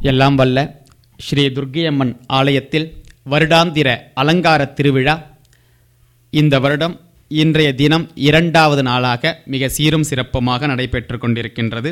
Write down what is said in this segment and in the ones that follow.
எல்லாம் வல்ல ஸ்ரீ துர்க்கையம்மன் ஆலயத்தில் வருடாந்திர அலங்கார திருவிழா இந்த வருடம் இன்றைய தினம் இரண்டாவது நாளாக மிக சீரும் சிறப்புமாக நடைபெற்று கொண்டிருக்கின்றது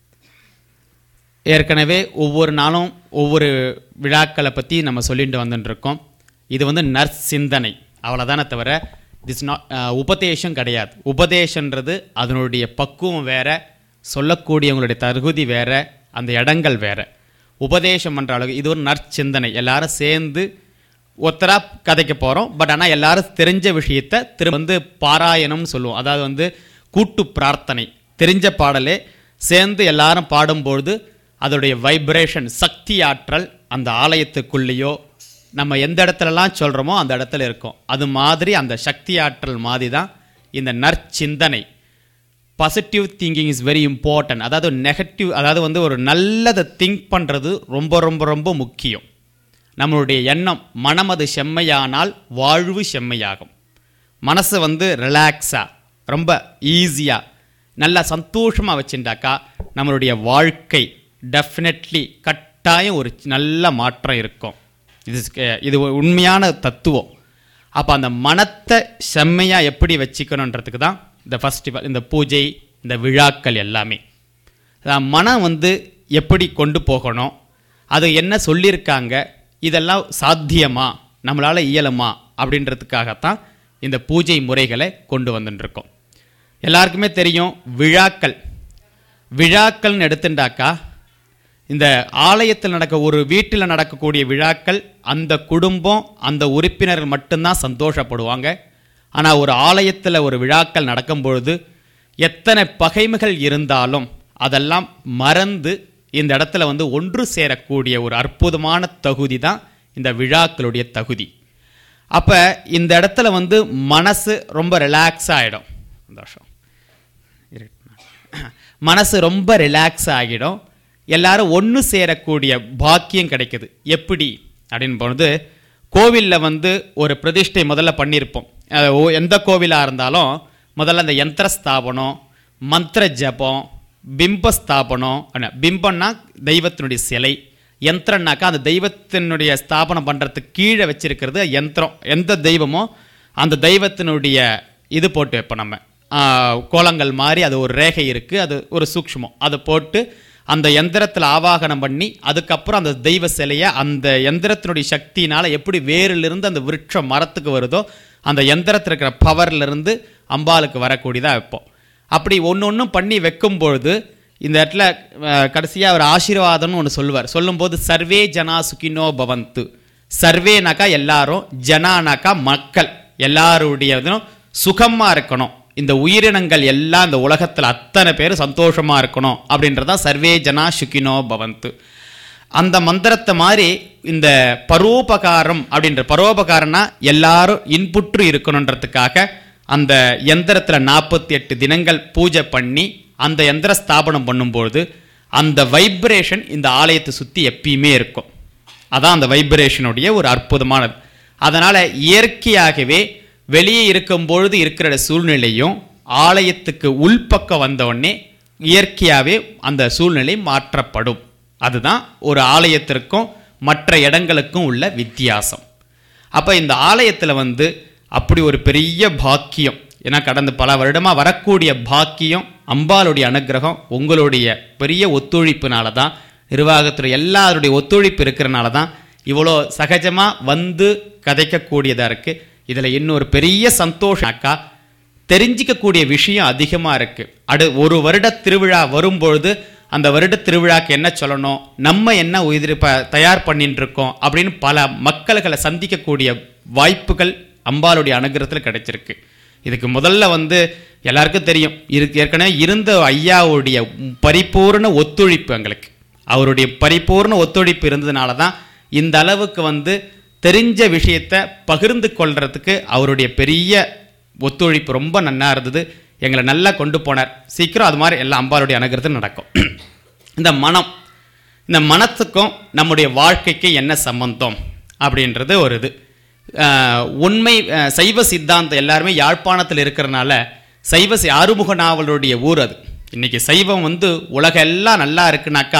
ஏற்கனவே ஒவ்வொரு நாளும் ஒவ்வொரு விழாக்களை பற்றி நம்ம சொல்லிட்டு வந்துட்டுருக்கோம் இது வந்து நர்ஸ் சிந்தனை அவ்வளோதானே தவிர திஸ் நாட் உபதேசம் கிடையாது உபதேசன்றது அதனுடைய பக்குவம் வேற சொல்லக்கூடியவங்களுடைய தகுதி வேற அந்த இடங்கள் வேற உபதேசம் என்ற அளவு இது ஒரு நற்சிந்தனை எல்லாரும் சேர்ந்து ஒத்தரா கதைக்க போகிறோம் பட் ஆனால் எல்லாரும் தெரிஞ்ச விஷயத்த திரு வந்து பாராயணம்னு சொல்லுவோம் அதாவது வந்து கூட்டு பிரார்த்தனை தெரிஞ்ச பாடலே சேர்ந்து எல்லாரும் பாடும்பொழுது அதோடைய வைப்ரேஷன் சக்தி ஆற்றல் அந்த ஆலயத்துக்குள்ளேயோ நம்ம எந்த இடத்துலலாம் சொல்கிறோமோ அந்த இடத்துல இருக்கும் அது மாதிரி அந்த சக்தி ஆற்றல் மாதிரி தான் இந்த நற்சிந்தனை positive thinking is very important அதாவது நெகட்டிவ் அதாவது வந்து ஒரு நல்லதை திங்க் பண்ணுறது ரொம்ப ரொம்ப ரொம்ப முக்கியம் நம்மளுடைய எண்ணம் மனம் அது செம்மையானால் வாழ்வு செம்மையாகும் மனசை வந்து ரிலாக்ஸாக ரொம்ப ஈஸியாக நல்லா சந்தோஷமாக வச்சுட்டாக்கா நம்மளுடைய வாழ்க்கை டெஃபினெட்லி கட்டாயம் ஒரு நல்ல மாற்றம் இருக்கும் இது இது ஒரு உண்மையான தத்துவம் அப்போ அந்த மனத்தை செம்மையாக எப்படி வச்சுக்கணுன்றதுக்கு தான் இந்த ஃபஸ்டிவல் இந்த பூஜை இந்த விழாக்கள் எல்லாமே அதான் மனம் வந்து எப்படி கொண்டு போகணும் அது என்ன சொல்லியிருக்காங்க இதெல்லாம் சாத்தியமா நம்மளால் இயலுமா அப்படின்றதுக்காகத்தான் இந்த பூஜை முறைகளை கொண்டு வந்துட்டுருக்கோம் எல்லாருக்குமே தெரியும் விழாக்கள் விழாக்கள்னு எடுத்துட்டாக்கா இந்த ஆலயத்தில் நடக்க ஒரு வீட்டில் நடக்கக்கூடிய விழாக்கள் அந்த குடும்பம் அந்த உறுப்பினர்கள் மட்டும்தான் சந்தோஷப்படுவாங்க ஆனால் ஒரு ஆலயத்தில் ஒரு விழாக்கள் நடக்கும் பொழுது எத்தனை பகைமைகள் இருந்தாலும் அதெல்லாம் மறந்து இந்த இடத்துல வந்து ஒன்று சேரக்கூடிய ஒரு அற்புதமான தகுதி தான் இந்த விழாக்களுடைய தகுதி அப்போ இந்த இடத்துல வந்து மனசு ரொம்ப ரிலாக்ஸ் ஆகிடும் சந்தோஷம் மனசு ரொம்ப ரிலாக்ஸ் ஆகிடும் எல்லாரும் ஒன்று சேரக்கூடிய பாக்கியம் கிடைக்குது எப்படி அப்படின்னு பொழுது கோவிலில் வந்து ஒரு பிரதிஷ்டை முதல்ல பண்ணியிருப்போம் அது ஓ- எந்த கோவிலாக இருந்தாலும் முதல்ல அந்த யந்திர ஸ்தாபனம் மந்திர ஜபம் பிம்ப ஸ்தாபனம் அண்ணா, பிம்பம்னா தெய்வத்தினுடைய சிலை யந்திரம்னாக்கா அந்த தெய்வத்தினுடைய ஸ்தாபனம் பண்ணுறதுக்கு கீழே வச்சிருக்கிறது யந்திரம் எந்த தெய்வமோ அந்த தெய்வத்தினுடைய இது போட்டு வைப்போம் நம்ம ஆ, கோலங்கள் மாதிரி அது ஒரு ரேகை இருக்குது அது ஒரு சூக்ஷ்மம் அதை போட்டு அந்த எந்திரத்தில் ஆவாகனம் பண்ணி அதுக்கப்புறம் அந்த தெய்வ சிலையை அந்த எந்திரத்தினுடைய சக்தியினால் எப்படி வேரிலிருந்து அந்த விருட்சம் மரத்துக்கு வருதோ அந்த எந்திரத்தில் இருக்கிற பவர்லேருந்து அம்பாளுக்கு வரக்கூடியதாக வைப்போம் அப்படி ஒன்று ஒன்றும் பண்ணி வைக்கும் பொழுது இந்த இடத்துல கடைசியாக ஒரு ஆசீர்வாதம்னு ஒன்று சொல்லுவார் சொல்லும்போது சர்வே ஜனா சுகினோ பவந்து சர்வேனாக்கா எல்லாரும் ஜனானாக்கா மக்கள் எல்லாருடைய இதும் சுகமாக இருக்கணும் இந்த உயிரினங்கள் எல்லாம் இந்த உலகத்தில் அத்தனை பேர் சந்தோஷமாக இருக்கணும் அப்படின்றதான் சர்வே ஜனா சுகினோ பவந்து அந்த மந்திரத்தை மாதிரி இந்த பரோபகாரம் அப்படின்ற பரோபகாரம்னா எல்லாரும் இன்புற்று இருக்கணுன்றதுக்காக அந்த எந்திரத்தில் நாற்பத்தி எட்டு தினங்கள் பூஜை பண்ணி அந்த எந்திர ஸ்தாபனம் பண்ணும்பொழுது அந்த வைப்ரேஷன் இந்த ஆலயத்தை சுற்றி எப்பயுமே இருக்கும் அதான் அந்த வைப்ரேஷனுடைய ஒரு அற்புதமானது அதனால் இயற்கையாகவே வெளியே இருக்கும் பொழுது இருக்கிற சூழ்நிலையும் ஆலயத்துக்கு உள்பக்கம் வந்த உடனே இயற்கையாகவே அந்த சூழ்நிலை மாற்றப்படும் அதுதான் ஒரு ஆலயத்திற்கும் மற்ற இடங்களுக்கும் உள்ள வித்தியாசம் அப்போ இந்த ஆலயத்தில் வந்து அப்படி ஒரு பெரிய பாக்கியம் ஏன்னா கடந்த பல வருடமாக வரக்கூடிய பாக்கியம் அம்பாளுடைய அனுக்கிரகம் உங்களுடைய பெரிய ஒத்துழைப்புனால தான் நிர்வாகத்துறை எல்லாருடைய ஒத்துழைப்பு இருக்கிறனால தான் இவ்வளோ சகஜமாக வந்து கதைக்கக்கூடியதாக இருக்குது இதில் இன்னொரு பெரிய சந்தோஷம்னாக்கா தெரிஞ்சிக்கக்கூடிய விஷயம் அதிகமாக இருக்குது அடு ஒரு வருட திருவிழா வரும்பொழுது அந்த வருட திருவிழாக்கு என்ன சொல்லணும் நம்ம என்ன உயிர் ப தயார் பண்ணிட்டு இருக்கோம் அப்படின்னு பல மக்கள்களை சந்திக்கக்கூடிய வாய்ப்புகள் அம்பாளுடைய அனுகிரகத்தில் கிடைச்சிருக்கு இதுக்கு முதல்ல வந்து எல்லாருக்கும் தெரியும் இரு ஏற்கனவே இருந்த ஐயாவுடைய பரிபூர்ண ஒத்துழைப்பு எங்களுக்கு அவருடைய பரிபூர்ண ஒத்துழைப்பு இருந்ததுனால தான் இந்த அளவுக்கு வந்து தெரிஞ்ச விஷயத்தை பகிர்ந்து கொள்றதுக்கு அவருடைய பெரிய ஒத்துழைப்பு ரொம்ப நன்னா இருந்தது எங்களை நல்லா கொண்டு போனார் சீக்கிரம் அது மாதிரி எல்லாம் அம்பாளுடைய அனுகிரகத்தில் நடக்கும் இந்த மனம் இந்த மனத்துக்கும் நம்முடைய வாழ்க்கைக்கு என்ன சம்பந்தம் அப்படின்றது ஒரு இது ஆஹ் உண்மை ஆஹ் சைவ சித்தாந்தம் எல்லாருமே யாழ்ப்பாணத்தில் இருக்கிறனால சைவ சி- ஆறுமுக நாவலுடைய ஊர் அது இன்னைக்கு சைவம் வந்து உலகெல்லாம் நல்லா இருக்குனாக்கா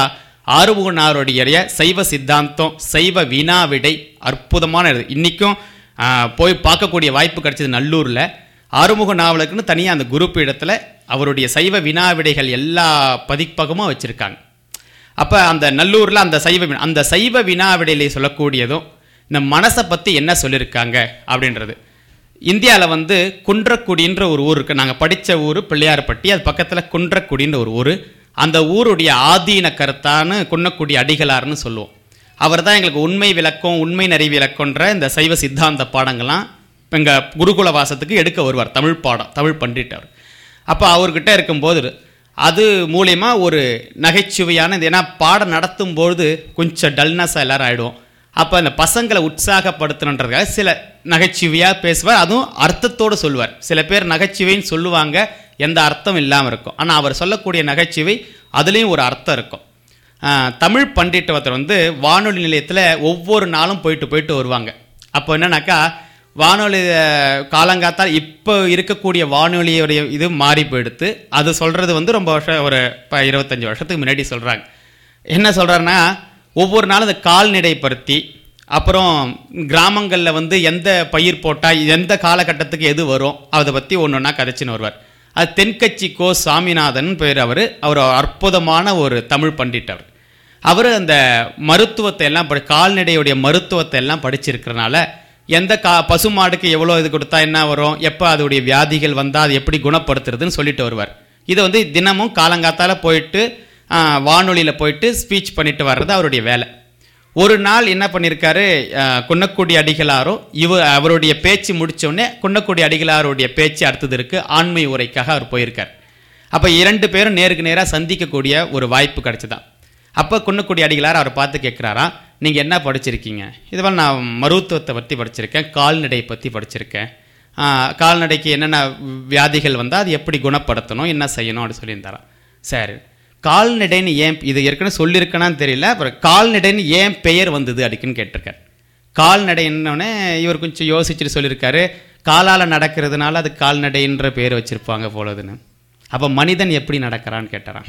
ஆறுமுகனாருடைய சைவ சித்தாந்தம் சைவ வினாவிடை அற்புதமான இது இன்னைக்கும் ஆ, போய் பார்க்கக்கூடிய வாய்ப்பு கிடைச்சது நல்லூர்ல ஆறுமுக நாவலுக்குன்னு தனியாக அந்த குரூப் இடத்துல அவருடைய சைவ வினாவிடைகள் எல்லா பதிப்பகமும் வச்சிருக்காங்க அப்போ அந்த நல்லூரில் அந்த சைவ வினா அந்த சைவ வினாவிடையிலே சொல்லக்கூடியதும் இந்த மனசை பற்றி என்ன சொல்லியிருக்காங்க அப்படின்றது இந்தியாவில் வந்து குன்றக்குடின்ற ஒரு ஊர் இருக்குது நாங்கள் படித்த ஊர் பிள்ளையார்பட்டி அது பக்கத்தில் குன்றக்குடின்ற ஒரு ஊர் அந்த ஊருடைய ஆதீன கருத்தான்னு குன்னக்குடி அடிகளார்னு சொல்லுவோம் அவர் தான் எங்களுக்கு உண்மை விளக்கம் உண்மை நெறி விளக்கம்ன்ற இந்த சைவ சித்தாந்த பாடங்கள்லாம் இப்போ எங்கள் குருகுல வாசத்துக்கு எடுக்க வருவார் தமிழ் பாடம் தமிழ் பண்டிட்டவர் அப்போ அவர்கிட்ட இருக்கும்போது அது மூலயமா ஒரு நகைச்சுவையான இது ஏன்னா பாடம் நடத்தும்போது கொஞ்சம் டல்னஸாக எல்லாரும் ஆகிடுவோம் அப்போ அந்த பசங்களை உற்சாகப்படுத்தணுன்றதுக்காக சில நகைச்சுவையாக பேசுவார் அதுவும் அர்த்தத்தோடு சொல்லுவார் சில பேர் நகைச்சுவைன்னு சொல்லுவாங்க எந்த அர்த்தம் இல்லாமல் இருக்கும் ஆனால் அவர் சொல்லக்கூடிய நகைச்சுவை அதுலேயும் ஒரு அர்த்தம் இருக்கும் ஆஹ், தமிழ் பண்டிட்டவத்தர் வந்து வானொலி நிலையத்தில் ஒவ்வொரு நாளும் போயிட்டு போயிட்டு வருவாங்க அப்போ என்னன்னாக்கா வானொலி அஹ், காலங்காத்தால் இப்போ இருக்கக்கூடிய வானொலியுடைய இது மாறி போயிடுத்து அது சொல்கிறது வந்து ரொம்ப வருஷம் ஒரு இப்போ இருபத்தஞ்சி வருஷத்துக்கு முன்னாடி சொல்கிறாங்க என்ன சொல்கிறாருன்னா ஒவ்வொரு நாளும் இந்த கால்நடை பருத்தி அப்புறம் கிராமங்களில் வந்து எந்த பயிர் போட்டால் எந்த காலகட்டத்துக்கு எது வரும் அதை பற்றி ஒன்று ஒன்றா கதைச்சின்னு வருவார் அது தென்கட்சி கோ சாமிநாதன் பேர் அவர் அவர் அற்புதமான ஒரு தமிழ் பண்டிட்டர் அவர் அந்த மருத்துவத்தை எல்லாம் படி கால்நடையுடைய மருத்துவத்தை எல்லாம் படிச்சிருக்கிறனால எந்த கா பசுமாடுக்கு எவ்வளோ இது கொடுத்தா என்ன வரும் எப்போ அதோடைய வியாதிகள் வந்தால் அது எப்படி குணப்படுத்துறதுன்னு சொல்லிட்டு வருவார் இதை வந்து தினமும் காலங்காத்தால போயிட்டு வானொலியில் போயிட்டு ஸ்பீச் பண்ணிட்டு வர்றது அவருடைய வேலை ஒரு நாள் என்ன பண்ணியிருக்காரு அஹ், குன்னக்குடி அடிகளாரும் இவ அவருடைய பேச்சு முடிச்ச உடனே குன்னக்குடி அடிகளாருடைய பேச்சு அடுத்தது இருக்கு ஆண்மை உரைக்காக அவர் போயிருக்கார் அப்போ இரண்டு பேரும் நேருக்கு நேராக சந்திக்கக்கூடிய ஒரு வாய்ப்பு கிடைச்சதான் அப்போ குன்னக்குடி அடிகளார் அவரை பார்த்து கேட்குறாராம் நீங்கள் என்ன படிச்சிருக்கீங்க இதுவரை நான் மருத்துவத்தை பற்றி படிச்சிருக்கேன் கால்நடை பற்றி படிச்சிருக்கேன் ஆஹ், கால்நடைக்கு என்னென்ன வியாதிகள் வந்தால் அது எப்படி குணப்படுத்தணும் என்ன செய்யணும் அப்படின்னு சொல்லியிருந்தாராம் சரி கால்நடைன்னு ஏன் இது ஏற்கனவே சொல்லியிருக்கேனான்னு தெரியல அப்புறம் கால்நடைன்னு ஏன் பெயர் வந்தது அப்படிக்குன்னு கேட்டிருக்கார் கால்நடை என்னன்னே இவர் கொஞ்சம் யோசிச்சுட்டு சொல்லியிருக்காரு காலால் நடக்கிறதுனால அது கால்நடைன்ற பேர் வச்சுருப்பாங்க போலதுன்னு அப்போ மனிதன் எப்படி நடக்கிறான்னு கேட்டாராம்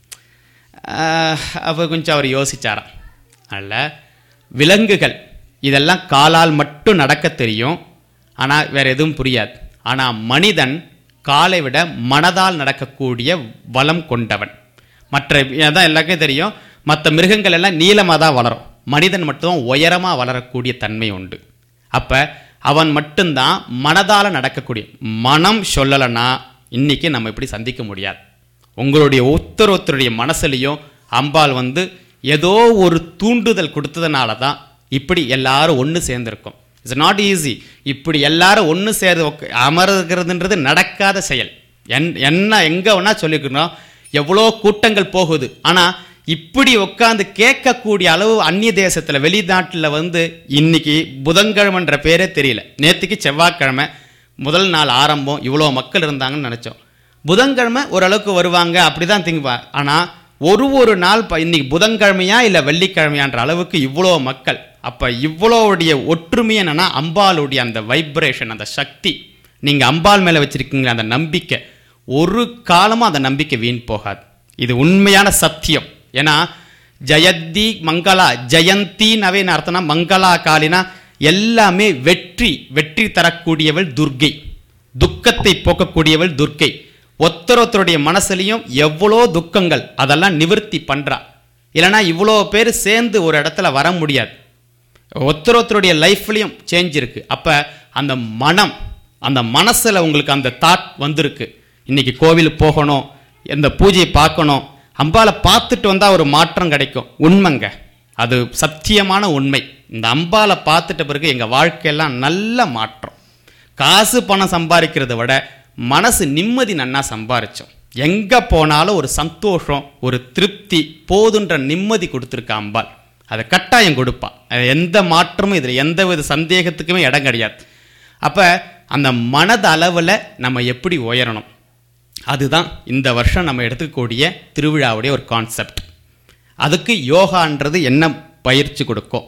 அப்போ கொஞ்சம் அவர் யோசிச்சாராம் அல்ல விலங்குகள் இதெல்லாம் காலால் மட்டும் நடக்க தெரியும் ஆனால் வேற எதுவும் புரியாது ஆனால் மனிதன் காலை விட மனதால் நடக்கக்கூடிய வளம் கொண்டவன் மற்ற அதான் எல்லாருக்கும் தெரியும் மற்ற மிருகங்கள் எல்லாம் நீளமாக தான் வளரும் மனிதன் மட்டும் உயரமாக வளரக்கூடிய தன்மை உண்டு அப்போ அவன் மட்டும்தான் மனதால் நடக்கக்கூடிய மனம் சொல்லலைன்னா இன்னைக்கு நம்ம இப்படி சந்திக்க முடியாது உங்களுடைய ஒருத்தர் ஒருத்தருடைய மனசுலையும் அம்பாள் வந்து ஏதோ ஒரு தூண்டுதல் கொடுத்ததுனால தான் இப்படி எல்லாரும் ஒன்று சேர்ந்திருக்கும் இட்ஸ் நாட் ஈஸி இப்படி எல்லாரும் ஒன்று சேர்ந்து உக்க- அமர்கிறதுன்றது நடக்காத செயல் என் என்ன எங்கே வேணா சொல்லிக்கணும் எவ்வளோ கூட்டங்கள் போகுது ஆனால் இப்படி உட்காந்து கேட்கக்கூடிய அளவு அந்நிய தேசத்தில் வெளிநாட்டில் வந்து இன்னைக்கு புதன்கிழமைன்ற பேரே தெரியல நேற்றுக்கு செவ்வாய்க்கிழமை முதல் நாள் ஆரம்பம் இவ்வளோ மக்கள் இருந்தாங்கன்னு நினச்சோம் புதன்கிழமை ஓரளவுக்கு வருவாங்க அப்படிதான் திங்குவா ஆனால் ஒரு ஒரு நாள் ப- இன்னைக்கு புதன்கிழமையா இல்லை வெள்ளிக்கிழமையான்ற அளவுக்கு இவ்வளோ மக்கள் அப்போ இவ்வளோவுடைய ஒற்றுமை என்னன்னா அம்பாளுடைய அந்த வைப்ரேஷன் அந்த சக்தி நீங்கள் அம்பாள் மேலே வச்சிருக்கீங்க அந்த நம்பிக்கை ஒரு காலமும் அந்த நம்பிக்கை வீண் போகாது இது உண்மையான சத்தியம் ஏன்னா ஜெயந்தி மங்களா ஜெயந்தினவே அர்த்தம்னா மங்களா காலினா எல்லாமே வெற்றி வெற்றி தரக்கூடியவள் துர்க்கை துக்கத்தை போக்கக்கூடியவள் துர்க்கை ஒருத்தர் ஒருத்தருடைய மனசுலையும் எவ்வளோ துக்கங்கள் அதெல்லாம் நிவர்த்தி பண்றா இல்லைன்னா இவ்வளோ பேர் சேர்ந்து ஒரு இடத்துல வர முடியாது ஒருத்தர் ஒருத்தருடைய லைஃப்லையும் சேஞ்ச் இருக்கு அப்போ அந்த மனம் அந்த மனசில் உங்களுக்கு அந்த தாட் வந்திருக்கு இன்னைக்கு கோவிலுக்கு போகணும் இந்த பூஜையை பார்க்கணும் அம்பாளை பார்த்துட்டு வந்தால் ஒரு மாற்றம் கிடைக்கும் உண்மைங்க அது சத்தியமான உண்மை இந்த அம்பாளை பார்த்துட்ட பிறகு எங்கள் வாழ்க்கையெல்லாம் நல்ல மாற்றம் காசு பணம் சம்பாதிக்கிறத விட மனசு நிம்மதி நன்னா சம்பாரிச்சோம் எங்கே போனாலும் ஒரு சந்தோஷம் ஒரு திருப்தி போதுன்ற நிம்மதி கொடுத்துருக்கா அம்பாள் அதை கட்டாயம் கொடுப்பா அது எந்த மாற்றமும் இதில் எந்த வித சந்தேகத்துக்குமே இடம் கிடையாது அப்போ அந்த மனத அளவில் நம்ம எப்படி உயரணும் அதுதான் இந்த வருஷம் நம்ம எடுத்துக்கக்கூடிய திருவிழாவுடைய ஒரு கான்செப்ட் அதுக்கு யோகான்றது என்ன பயிற்சி கொடுக்கும்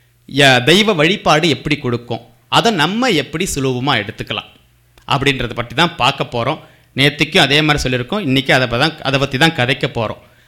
ய- தெய்வ வழிபாடு எப்படி கொடுக்கும் அதை நம்ம எப்படி சுலபமாக எடுத்துக்கலாம் அப்படின்றத பற்றி தான் பார்க்க போகிறோம் நேற்றுக்கும் அதே மாதிரி சொல்லியிருக்கோம் இன்றைக்கி அதை தான் அதை பற்றி தான் கதைக்க போகிறோம்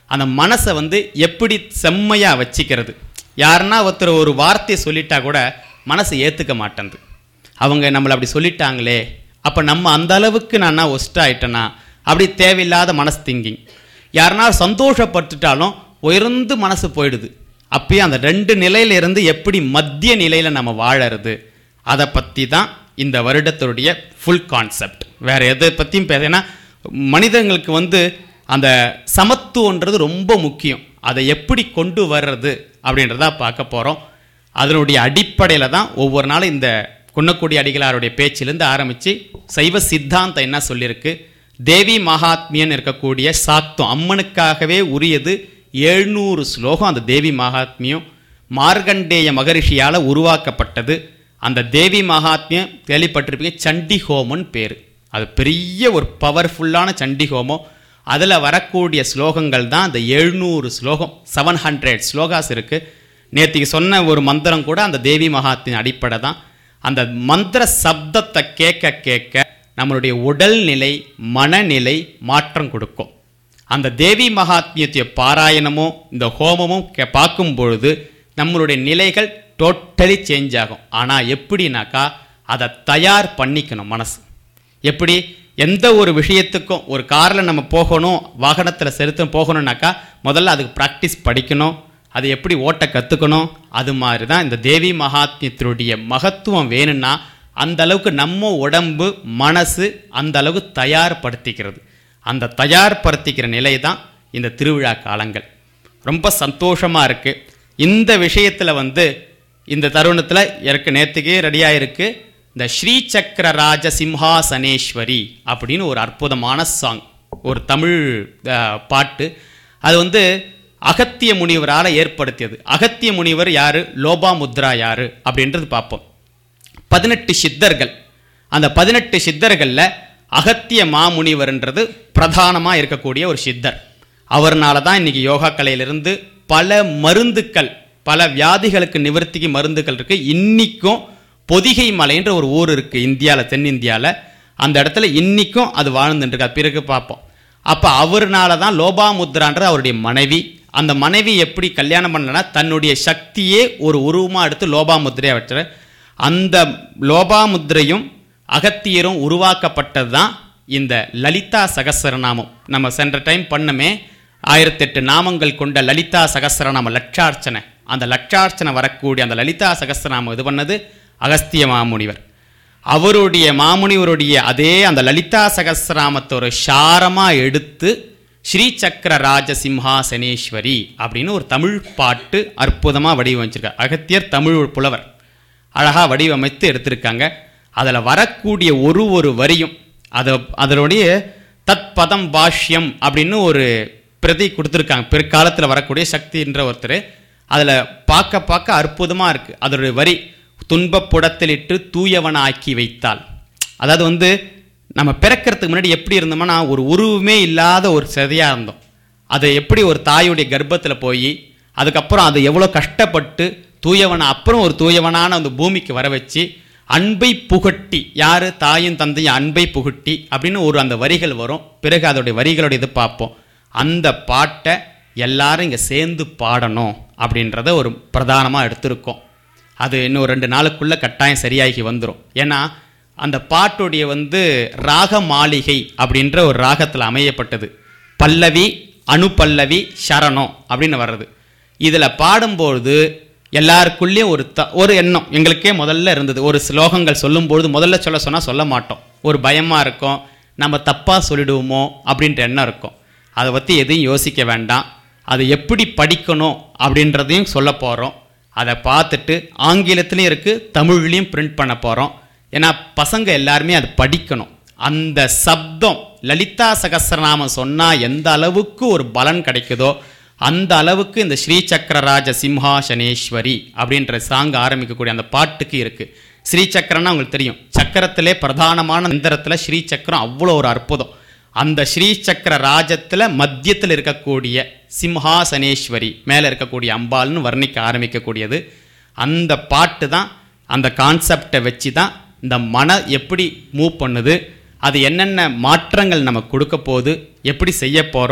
அந்த மனசை வந்து எப்படி செம்மையா வச்சுக்கிறது யாருன்னா ஒருத்தர் ஒரு வார்த்தையை சொல்லிட்டா கூட மனசு ஏத்துக்க மாட்டேங்குது அவங்க நம்மளை அப்படி சொல்லிட்டாங்களே அப்போ நம்ம அந்த அளவுக்கு நான் ஒஸ்ட் ஆயிட்டேனா அப்படி தேவையில்லாத மனசு திங்கிங் யாருன்னா சந்தோஷப்பட்டுட்டாலும் உயர்ந்து மனசு போயிடுது அப்பயும் அந்த ரெண்டு நிலையில இருந்து எப்படி மத்திய நிலையில நம்ம வாழறது அதை பற்றி தான் இந்த வருடத்துடைய ஃபுல் கான்செப்ட் வேற எதை பற்றியும் பேசினா மனிதங்களுக்கு வந்து அந்த சமத்துவன்றது ரொம்ப முக்கியம் அதை எப்படி கொண்டு வர்றது அப்படின்றத பார்க்க போகிறோம் அதனுடைய அடிப்படையில் தான் ஒவ்வொரு நாளும் இந்த குன்னக்குடி அடிகளாருடைய பேச்சிலிருந்து ஆரம்பித்து சைவ சித்தாந்தம் என்ன சொல்லியிருக்கு தேவி மகாத்மியன் இருக்கக்கூடிய சாக்தம் அம்மனுக்காகவே உரியது எழுநூறு ஸ்லோகம் அந்த தேவி மகாத்மியம் மார்கண்டேய மகரிஷியால் உருவாக்கப்பட்டது அந்த தேவி மகாத்மியம் கேள்விப்பட்டிருப்பீங்க சண்டி ஹோமம்னு பேர் அது பெரிய ஒரு பவர்ஃபுல்லான சண்டி ஹோமம் அதில் வரக்கூடிய ஸ்லோகங்கள் தான் அந்த எழுநூறு ஸ்லோகம் செவன் ஹண்ட்ரட் ஸ்லோகாஸ் இருக்குது நேற்றுக்கு சொன்ன ஒரு மந்திரம் கூட அந்த தேவி மகாத்தின் அடிப்படை தான் அந்த மந்திர சப்தத்தை கேட்க கேட்க நம்மளுடைய உடல்நிலை மனநிலை மாற்றம் கொடுக்கும் அந்த தேவி மகாத்மியத்தைய பாராயணமோ இந்த ஹோமமும் கே- பார்க்கும் பொழுது நம்மளுடைய நிலைகள் டோட்டலி சேஞ்ச் ஆகும் ஆனால் எப்படினாக்கா அதை தயார் பண்ணிக்கணும் மனசு எப்படி எந்த ஒரு விஷயத்துக்கும் ஒரு காரில் நம்ம போகணும் வாகனத்தில் செலுத்த போகணும்னாக்கா முதல்ல அதுக்கு ப்ராக்டிஸ் படிக்கணும் அது எப்படி ஓட்ட கற்றுக்கணும் அது மாதிரி தான் இந்த தேவி மகாத்மியத்தினுடைய மகத்துவம் வேணும்னா அந்த அளவுக்கு நம்ம உடம்பு மனசு அந்த அளவுக்கு தயார்படுத்திக்கிறது அந்த தயார்படுத்திக்கிற நிலை தான் இந்த திருவிழா காலங்கள் ரொம்ப சந்தோஷமாக இருக்குது இந்த விஷயத்தில் வந்து இந்த தருணத்தில் எனக்கு நேற்றுக்கே ரெடியாக இருக்குது இந்த ஸ்ரீ சக்கர ராஜ சிம்ஹாசனேஸ்வரி அப்படின்னு ஒரு அற்புதமான சாங் ஒரு தமிழ் அஹ், பாட்டு அது வந்து அகத்திய முனிவரால் ஏற்படுத்தியது அகத்திய முனிவர் யாரு லோபாமுத்ரா யாரு அப்படின்றது பார்ப்போம் பதினெட்டு சித்தர்கள் அந்த பதினெட்டு சித்தர்களில் அகத்திய மாமுனிவர்ன்றது பிரதானமாக இருக்கக்கூடிய ஒரு சித்தர் அவர்னால தான் இன்னைக்கு யோகா கலையிலிருந்து பல மருந்துக்கள் பல வியாதிகளுக்கு நிவர்த்திக்கு மருந்துகள் இருக்கு இன்னிக்கும் பொதிகை மலைன்ற ஒரு ஊர் இருக்கு இந்தியாவில் தென்னிந்தியாவில் அந்த இடத்துல இன்னிக்கும் அது வாழ்ந்துட்டு இருக்கு அது பிறகு பார்ப்போம் அப்போ அவர்னால தான் லோபாமுத்ரான்றது அவருடைய மனைவி அந்த மனைவி எப்படி கல்யாணம் பண்ணலன்னா தன்னுடைய சக்தியே ஒரு உருவமாக எடுத்து லோபாமுத்ரையை வச்சுற அந்த லோபாமுத்ரையும் அகத்தியரும் உருவாக்கப்பட்டது தான் இந்த லலிதா சகஸ்ரநாமம் நம்ம சென்ற டைம் பண்ணமே ஆயிரத்தெட்டு நாமங்கள் கொண்ட லலிதா சகஸ்ரநாம லட்சார்ச்சனை அந்த லட்சார்ச்சனை வரக்கூடிய அந்த லலிதா சகஸ்ரநாமம் இது பண்ணது அகஸ்திய மாமுனிவர் அவருடைய மாமுனிவருடைய அதே அந்த லலிதா சகஸ்ரநாமத்தை ஒரு சாரமாக எடுத்து ஸ்ரீ சக்கர ராஜ சிம்ஹாசனேஸ்வரி அப்படின்னு ஒரு தமிழ் பாட்டு அற்புதமாக வடிவமைச்சிருக்கார் அகத்தியர் தமிழ் புலவர் அழகாக வடிவமைத்து எடுத்திருக்காங்க அதில் வரக்கூடிய ஒரு ஒரு வரியும் அதை அதனுடைய தத்பதம் பாஷ்யம் அப்படின்னு ஒரு பிரதி கொடுத்துருக்காங்க பிற்காலத்தில் வரக்கூடிய சக்தின்ற ஒருத்தர் அதில் பார்க்க பார்க்க அற்புதமாக இருக்குது அதனுடைய வரி துன்பப்புடத்திலிட்டு தூயவனாக்கி வைத்தால் அதாவது வந்து நம்ம பிறக்கிறதுக்கு முன்னாடி எப்படி இருந்தோம்னா ஒரு உருவமே இல்லாத ஒரு செதையாக இருந்தோம் அது எப்படி ஒரு தாயுடைய கர்ப்பத்தில் போய் அதுக்கப்புறம் அது எவ்வளோ கஷ்டப்பட்டு தூயவனை அப்புறம் ஒரு தூயவனான அந்த பூமிக்கு வர வச்சு அன்பை புகட்டி யார் தாயும் தந்தையும் அன்பை புகட்டி அப்படின்னு ஒரு அந்த வரிகள் வரும் பிறகு அதோடைய வரிகளுடைய இது பார்ப்போம் அந்த பாட்டை எல்லாரும் இங்கே சேர்ந்து பாடணும் அப்படின்றத ஒரு பிரதானமாக எடுத்திருக்கோம் அது இன்னும் ஒரு ரெண்டு நாளுக்குள்ளே கட்டாயம் சரியாகி வந்துடும் ஏன்னா அந்த பாட்டுடைய வந்து ராக மாளிகை அப்படின்ற ஒரு ராகத்தில் அமையப்பட்டது பல்லவி அணுபல்லவி சரணம் அப்படின்னு வர்றது இதில் பாடும்பொழுது எல்லாருக்குள்ளேயும் ஒரு த ஒரு எண்ணம் எங்களுக்கே முதல்ல இருந்தது ஒரு ஸ்லோகங்கள் சொல்லும்பொழுது முதல்ல சொல்ல சொன்னால் சொல்ல மாட்டோம் ஒரு பயமாக இருக்கும் நம்ம தப்பாக சொல்லிடுவோமோ அப்படின்ற எண்ணம் இருக்கும் அதை பற்றி எதையும் யோசிக்க வேண்டாம் அதை எப்படி படிக்கணும் அப்படின்றதையும் சொல்ல போகிறோம் அதை பார்த்துட்டு ஆங்கிலத்துலேயும் இருக்குது தமிழ்லேயும் பிரிண்ட் பண்ண போகிறோம் ஏன்னா பசங்க எல்லாருமே அது படிக்கணும் அந்த சப்தம் லலிதா சகஸ்ரநாமம் சொன்னால் எந்த அளவுக்கு ஒரு பலன் கிடைக்குதோ அந்த அளவுக்கு இந்த ஸ்ரீ சக்கரராஜ சிம்ஹாசனேஸ்வரி அப்படின்ற சாங் ஆரம்பிக்கக்கூடிய அந்த பாட்டுக்கு இருக்குது ஸ்ரீ சக்கரம்னா உங்களுக்கு தெரியும் சக்கரத்திலே பிரதானமான மந்திரத்தில் ஸ்ரீ சக்கரம் அவ்வளோ ஒரு அற்புதம் அந்த ஸ்ரீ சக்கர ராஜத்தில் மத்தியத்தில் இருக்கக்கூடிய சிம்ஹாசனேஸ்வரி மேலே இருக்கக்கூடிய அம்பாள்னு வர்ணிக்க ஆரம்பிக்கக்கூடியது அந்த பாட்டு தான் அந்த கான்செப்டை வச்சு தான் இந்த மன எப்படி மூவ் பண்ணுது அது என்னென்ன மாற்றங்கள் நம்ம கொடுக்க போகுது எப்படி செய்ய போகிறோம்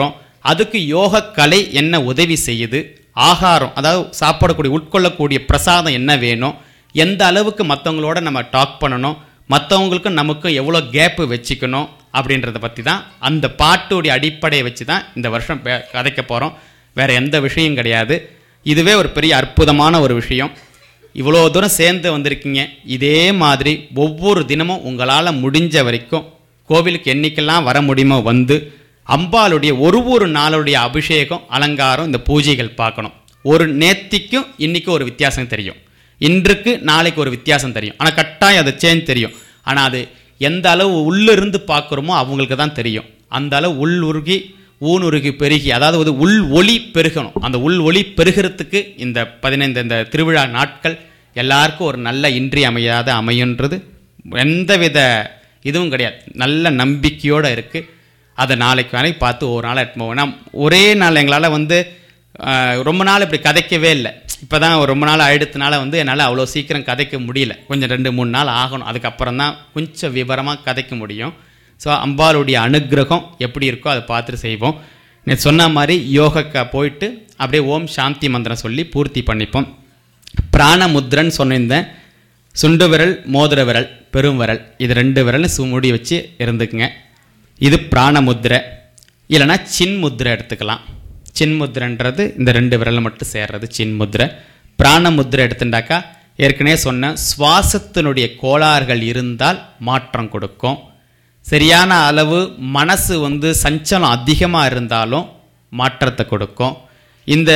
அதுக்கு யோக கலை என்ன உதவி செய்யுது ஆகாரம் அதாவது சாப்பிடக்கூடிய உட்கொள்ளக்கூடிய பிரசாதம் என்ன வேணும் எந்த அளவுக்கு மற்றவங்களோட நம்ம டாக் பண்ணணும் மற்றவங்களுக்கும் நமக்கும் எவ்வளோ கேப்பு வச்சுக்கணும் அப்படின்றத பற்றி தான் அந்த பாட்டுடைய அடிப்படையை வச்சு தான் இந்த வருஷம் பே- கதைக்க போகிறோம் வேறு எந்த விஷயம் கிடையாது இதுவே ஒரு பெரிய அற்புதமான ஒரு விஷயம் இவ்வளோ தூரம் சேர்ந்து வந்திருக்கீங்க இதே மாதிரி ஒவ்வொரு தினமும் உங்களால் முடிஞ்ச வரைக்கும் கோவிலுக்கு என்னைக்கெல்லாம் வர முடியுமோ வந்து அம்பாளுடைய ஒரு ஒரு நாளுடைய அபிஷேகம் அலங்காரம் இந்த பூஜைகள் பார்க்கணும் ஒரு நேத்திக்கும் இன்னைக்கும் ஒரு வித்தியாசம் தெரியும் இன்றுக்கு நாளைக்கு ஒரு வித்தியாசம் தெரியும் ஆனால் கட்டாயம் அது சேஞ்ச் தெரியும் ஆனால் அது எந்த அளவு உள்ளிருந்து பார்க்குறோமோ அவங்களுக்கு தான் தெரியும் அந்த அளவு உள் உருகி ஊனுருகி பெருகி அதாவது ஒரு உள் ஒளி பெருகணும் அந்த உள் ஒளி பெருகிறதுக்கு இந்த பதினைந்து இந்த திருவிழா நாட்கள் எல்லாருக்கும் ஒரு நல்ல இன்றியமையாத அமையுன்றது எந்தவித இதுவும் கிடையாது நல்ல நம்பிக்கையோடு இருக்குது அதை நாளைக்கு நாளைக்கு பார்த்து ஒரு நாள் எடுத்து போவோம் ஏன்னா ஒரே நாள் எங்களால் வந்து ஆஹ், ரொம்ப நாள் இப்படி கதைக்கவே இல்லை இப்போ தான் ரொம்ப நாள் ஆயிடுத்துனால வந்து என்னால் அவ்வளோ சீக்கிரம் கதைக்க முடியல கொஞ்சம் ரெண்டு மூணு நாள் ஆகணும் அதுக்கப்புறம் தான் கொஞ்சம் விவரமாக கதைக்க முடியும் ஸோ அம்பாளுடைய அனுக்கிரகம் எப்படி இருக்கோ அதை பார்த்துட்டு செய்வோம் நீ சொன்ன மாதிரி யோகக்கா போயிட்டு அப்படியே ஓம் சாந்தி மந்திரம் சொல்லி பூர்த்தி பண்ணிப்போம் பிராணமுத்ரன் சொன்னிருந்தேன் சுண்டு விரல் மோதிர விரல் பெரும் விரல் இது ரெண்டு விரலும் சு முடி வச்சு இருந்துக்குங்க இது பிராணமுத்ரை இல்லைன்னா சின்முத்ரை எடுத்துக்கலாம் சின்முத்ரன்றது இந்த ரெண்டு விரலை மட்டும் சேர்றது சின்முத்ரை பிராணமுத்ரை எடுத்துட்டாக்கா ஏற்கனவே சொன்னேன் சுவாசத்தினுடைய கோளாறுகள் இருந்தால் மாற்றம் கொடுக்கும் சரியான அளவு மனசு வந்து சஞ்சலம் அதிகமாக இருந்தாலும் மாற்றத்தை கொடுக்கும் இந்த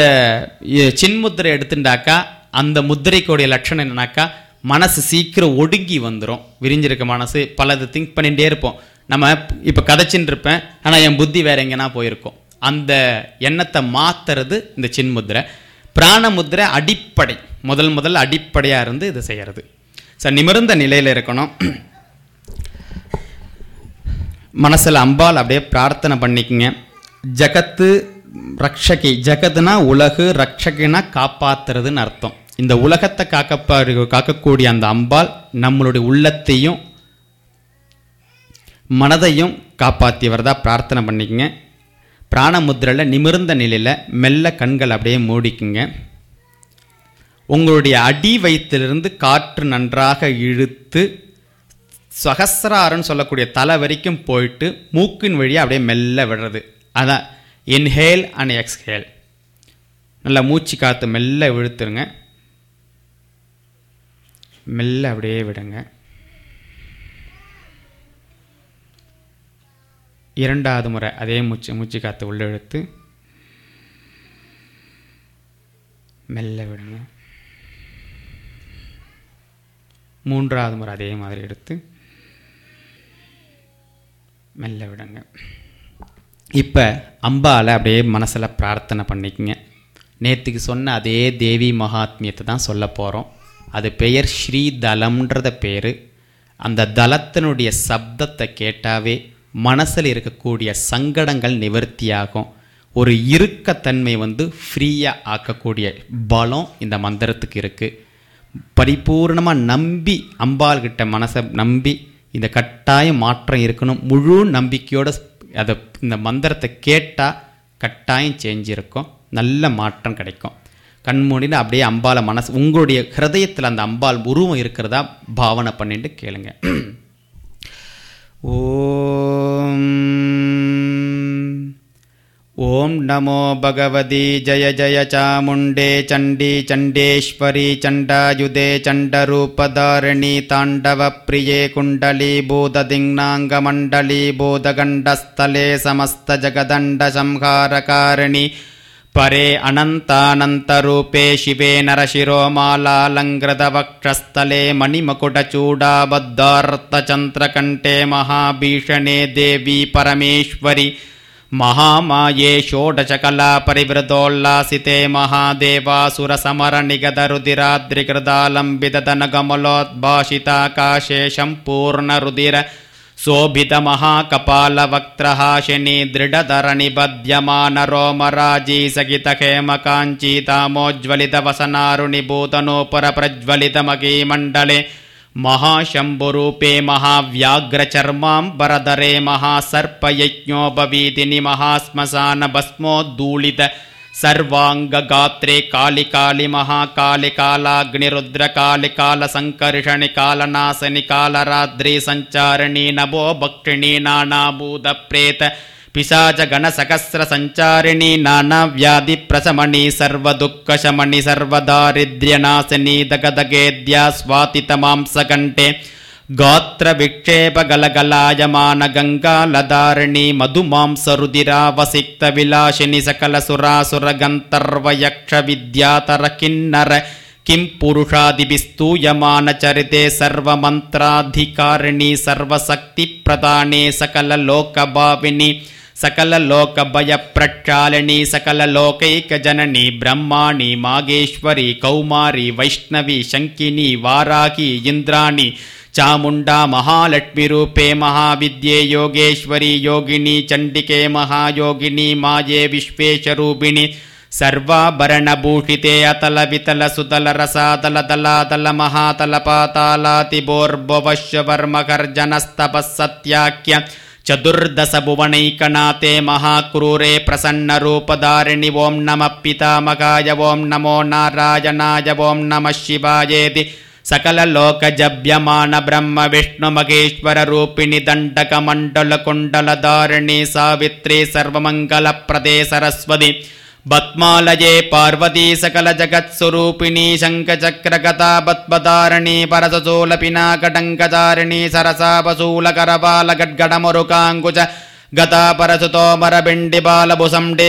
இ- சின்முத்திரை எடுத்துட்டாக்கா அந்த முத்திரைக்குடைய லட்சணம் என்னன்னாக்கா மனசு சீக்கிரம் ஒடுங்கி வந்துடும் விரிஞ்சிருக்க மனசு பலது திங்க் பண்ணிகிட்டே இருப்போம் நம்ம இப்போ கதைச்சின்னு இருப்பேன் ஆனால் என் புத்தி வேற எங்கேனா போயிருக்கும் அந்த எண்ணத்தை மாத்துறது இந்த சின்முத்திரை பிராணமுத்திரை அடிப்படை முதல் முதல்ல அடிப்படையாக இருந்து இதை செய்யறது சார் நிமிர்ந்த நிலையில் இருக்கணும் மனசில் அம்பாள் அப்படியே பிரார்த்தனை பண்ணிக்கங்க ஜகத்து ரக்ஷகி ஜகத்துனா உலகு ரக்ஷகினா காப்பாத்துறதுன்னு அர்த்தம் இந்த உலகத்தை காக்கப்பா காக்கக்கூடிய அந்த அம்பாள் நம்மளுடைய உள்ளத்தையும் மனதையும் காப்பாற்றியவரதா பிரார்த்தனை பண்ணிக்கங்க பிராணமுத்திரையில் நிமிர்ந்த நிலையில் மெல்ல கண்கள் அப்படியே மூடிக்குங்க உங்களுடைய அடி வயிற்றிலிருந்து காற்று நன்றாக இழுத்து சகசிராரன்னு சொல்லக்கூடிய தலை வரைக்கும் போயிட்டு மூக்கின் வழியாக அப்படியே மெல்ல விடுறது அதான் இன்ஹேல் அண்ட் எக்ஸ்ஹேல் நல்லா மூச்சு காற்று மெல்ல இழுத்துருங்க மெல்ல அப்படியே விடுங்க இரண்டாவது முறை அதே மூச்சு மூச்சு காற்று உள்ள இழுத்து மெல்ல விடுங்க மூன்றாவது முறை அதே மாதிரி எடுத்து மெல்ல விடுங்க இப்போ அம்பால அப்படியே மனசில் பிரார்த்தனை பண்ணிக்கங்க நேற்றுக்கு சொன்ன அதே தேவி மகாத்மியத்தை தான் சொல்ல போகிறோம் அது பெயர் ஸ்ரீ தலம்ன்றத பேர் அந்த தலத்தினுடைய சப்தத்தை கேட்டாவே மனசில் இருக்கக்கூடிய சங்கடங்கள் நிவர்த்தியாகும் ஒரு இறுக்கத்தன்மை வந்து ஃப்ரீயாக ஆக்கக்கூடிய பலம் இந்த மந்திரத்துக்கு இருக்குது பரிபூர்ணமாக நம்பி அம்பாள்கிட்ட மனசை நம்பி இந்த கட்டாயம் மாற்றம் இருக்கணும் முழு நம்பிக்கையோட அதை இந்த மந்திரத்தை கேட்டால் கட்டாயம் சேஞ்ச் இருக்கும் நல்ல மாற்றம் கிடைக்கும் கண்மூடின்னு அப்படியே அம்பால மனசு உங்களுடைய ஹிருதயத்தில் அந்த அம்பாள் உருவம் இருக்கிறதா பாவனை பண்ணிட்டு கேளுங்க ஓம் ஓம் நமோ பகவதி ஜய ஜய சாமுண்டே சண்டி சண்டேஸ்வரி சண்டாயுதே சண்டரூபதாரிணி தாண்டவ பிரியே குண்டலி பூததிங்னாங்க மண்டலி பூதகண்டஸ்தலே சமஸ்த ஜகதண்ட சம்ஹாரகாரிணி परे अनन्तानन्तरूपे शिवे नरशिरोमालालङ्कृतवक्षस्थले मणिमकुटचूडाबद्धार्तचन्द्रकण्ठे महाभीषणे देवी परमेश्वरि महामाये षोडशकलापरिवृतोल्लासिते महादेवासुरसमरनिगदरुदिराद्रिकृदालम्बितदनकमलोद्भाषिताकाशे सम्पूर्णरुदिर शोभितमहाकपालवक्त्रहाशिनी दृढधरणिबध्यमानरोमराजी सगितहेमकाञ्चीतामोज्ज्वलितवसनारुणिभूतनोपरप्रज्वलितमकीमण्डले महाशम्भुरूपे महाव्याघ्रचर्माम्बरधरे महासर्पयज्ञोपवीतिनि महाश्मशानभस्मोद्धूलित सर्वाङ्गगात्रे कालिकालि महाकालिकालाग्निरुद्रकालिकालसङ्कर्षणि कालनाशनि कालरात्रि सञ्चारिणि नभो भक्षिणि नानाभूतप्रेत पिशाचगणसहस्रसञ्चारिणि नानाव्याधिप्रशमणि सर्वदुःखशमणि सर्वदारिद्र्यनाशिनि दगदगेद्या स्वातितमांसकण्ठे गात्रविक्षेपगलगलायमानगङ्गालधारिणि मधुमांसरुदिरावसिक्तविलासिनि सकलसुरासुरगन्तर्वयक्षविद्यातर किन्नर किं पुरुषादिभिस्तूयमानचरिते सर्वमन्त्राधिकारिणि सर्वशक्तिप्रदाने सकललोकभाविनि सकललोकभयप्रक्षालिनि सकललोकैकजननी ब्रह्माणि मागेश्वरी कौमारी वैष्णवी शङ्किनी वाराही इन्द्राणि चामुण्डा महालक्ष्मीरूपे महाविद्ये योगेश्वरी योगिनी चण्डिके महायोगिनी माये विश्वेशरूपिणि सर्वाभरणभूषिते अतलवितलसुतलरसातलतलातल महातलपातालातिभोर्भवश्वर्मकर्जनस्तपः सत्याख्य चतुर्दशभुवनैकनाथे महाक्रूरे प्रसन्नरूपधारिणि ॐ नमः पितामहाय ॐ नमो नारायणाय ॐ नमः शिवायेति सकललोकजभ्यमान ब्रह्म विष्णुमहेश्वररूपिणि दण्डकमण्डलकुण्डलधारिणि सावित्री सर्वमङ्गलप्रदे सरस्वति पद्मालये पार्वती सकलजगत्स्वरूपिणी शङ्खचक्रगता पद्मधारिणी परसशूलपिनाकटङ्कधारिणी सरसापशूलकरपालगड्गडमुरुकाङ्कुश गता परसुतोमरबिण्डिबालभुसंडे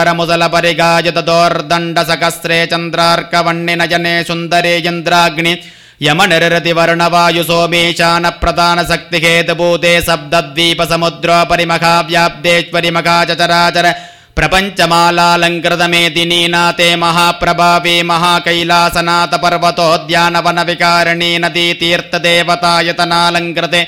मुद्गरमुसलपरिगायतदोर्दण्डसकस्रे चन्द्रार्कवण्णिनयने सुन्दरे यन्द्राग्नि यमनिरतिवर्णवायु सोमेशानप्रधानशक्तिहेतभूते सप्तद्वीपसमुद्रोपरिमखाव्याप्तेश्वरि मखाचराचर प्रपञ्चमालालङ्कृतमेदिनीनाथे महाप्रभावे महाकैलासनाथ पर्वतोद्यानवनविकारिणी नदी तीर्थदेवतायतनालङ्कृते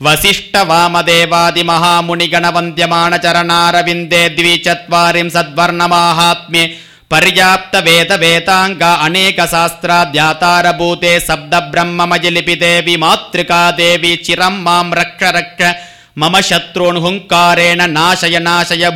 वसिष्ठवामदेवादिमहामुनिगणवन्द्यमानचरणारविन्दे द्विचत्वारिंशद्वर्णमाहात्म्ये पर्याप्तवेदवेदाङ्ग अनेकशास्त्राध्यातारभूते शब्दब्रह्ममयलिपिते विमातृका देवी चिरं मां रक्ष रक्ष मम शत्रून् हुङ्कारेण नाशय नाशय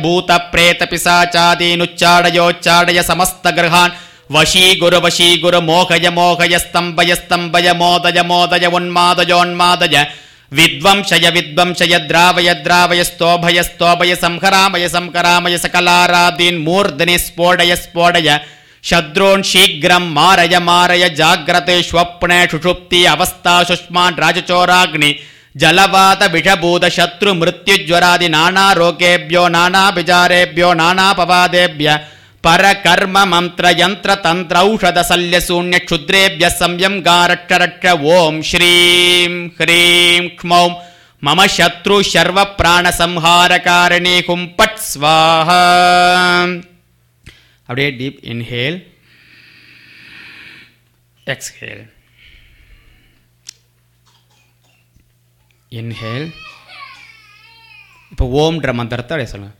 भूतप्रेतपिशाचादीनुच्चाडयोच्चाडय समस्तगृहान् वशी गुरु वशी गुरु मोहय मोहय स्तम्भय स्तम्भय मोदय मोदय उन्मादयोन्मादय विद्वंशय विद्वंशय द्रावय द्रावय स्तोभय स्तोभय संहरामय संहरामय सकलारादीन् मूर्धनि स्फोडय स्फोडय शत्रून् शीघ्रं मारय मारय जाग्रते स्वप्ने सुषुप्ति अवस्था सुष्मान् राजचोराग्नि जलवात विषभूत शत्रु मृत्युज्वरादि नानारोगेभ्यो नानाभिचारेभ्यो नानापवादेभ्य परकर्म मन्त्र यन्त्र तन्त्र औषध शल्य शून्य क्षुद्रेभ्य संयम गारक्ष रक्ष ओम श्रीं ह्रीं क्ष्मौं मम शत्रु शर्व प्राण संहारकारिणी हुं पट् स्वाहा அப்படியே டீப் இன்ஹேல் எக்ஸ்ஹேல் இன்ஹேல் இப்போ ஓம்ன்ற மந்திரத்தை அப்படியே சொல்லுங்க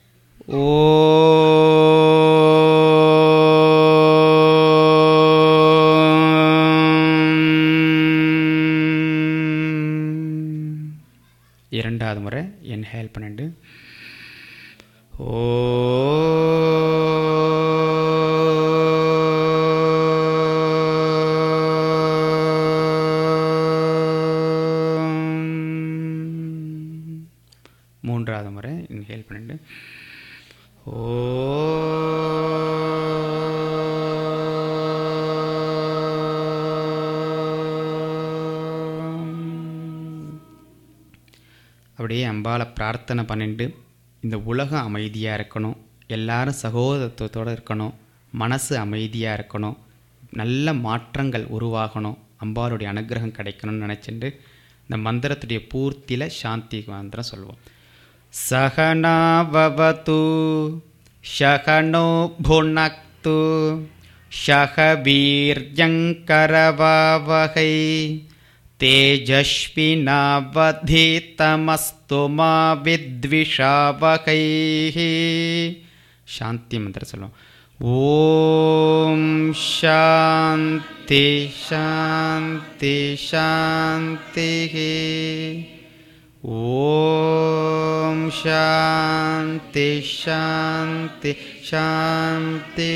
ஓம். இரண்டாவது முறை இன்ஹேல் பண்ணிட்டு ஓம். மூன்றாவது முறை இன்ஹேல் பண்ணிட்டு ஓம். அப்படியே அம்பாளை பிரார்த்தனை பண்ணிட்டு இந்த உலகம் அமைதியாக இருக்கணும் எல்லாரும் சகோதரத்துவத்தோடு இருக்கணும் மனசு அமைதியாக இருக்கணும் நல்ல மாற்றங்கள் உருவாகணும் அம்பாளுடைய அனுகிரகம் கிடைக்கணும்னு நினச்சிட்டு இந்த மந்திரத்துடைய பூர்த்தியில் சாந்தி மந்திரம் சொல்லுவோம் சகனாவவது ஷகனோ புனக்து ஷக வீர்யங்கரவாவகை तेजस्विनावधितमस्तु मा विद्विषावकैः சாந்தி மந்திரம் சொல்லுவோம் ஓம் சாந்தி சாந்தி சாந்தி ஓம் சாந்தி சாந்தி சாந்தி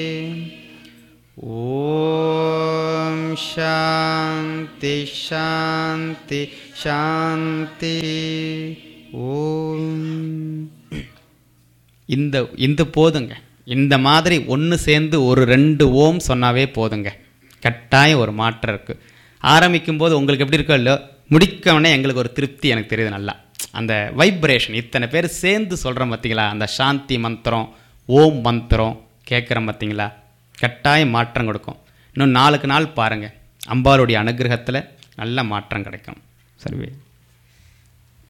ஓம் சாந்தி சாந்தி சாந்தி ஓம் இந்த இந்த போதுங்க இந்த மாதிரி ஒன்று சேர்ந்து ஒரு ரெண்டு ஓம் சொன்னாவே போதுங்க கட்டாயம் ஒரு மாற்றம் இருக்குது ஆரம்பிக்கும் போது உங்களுக்கு எப்படி இருக்கோ இல்லையோ முடிக்கவுடனே எங்களுக்கு ஒரு திருப்தி எனக்கு தெரியுது நல்லா அந்த வைப்ரேஷன் இத்தனை பேர் சேர்ந்து சொல்கிறோம் பார்த்தீங்களா அந்த சாந்தி மந்திரம் ஓம் மந்திரம் கேட்குறோம் பார்த்தீங்களா கட்டாயம் மாற்றம் கொடுக்கும் இன்னும் நாளுக்கு நாள் பாருங்கள் அம்பாளுடைய அனுகிரகத்தில் நல்ல மாற்றம் கிடைக்கும் சரி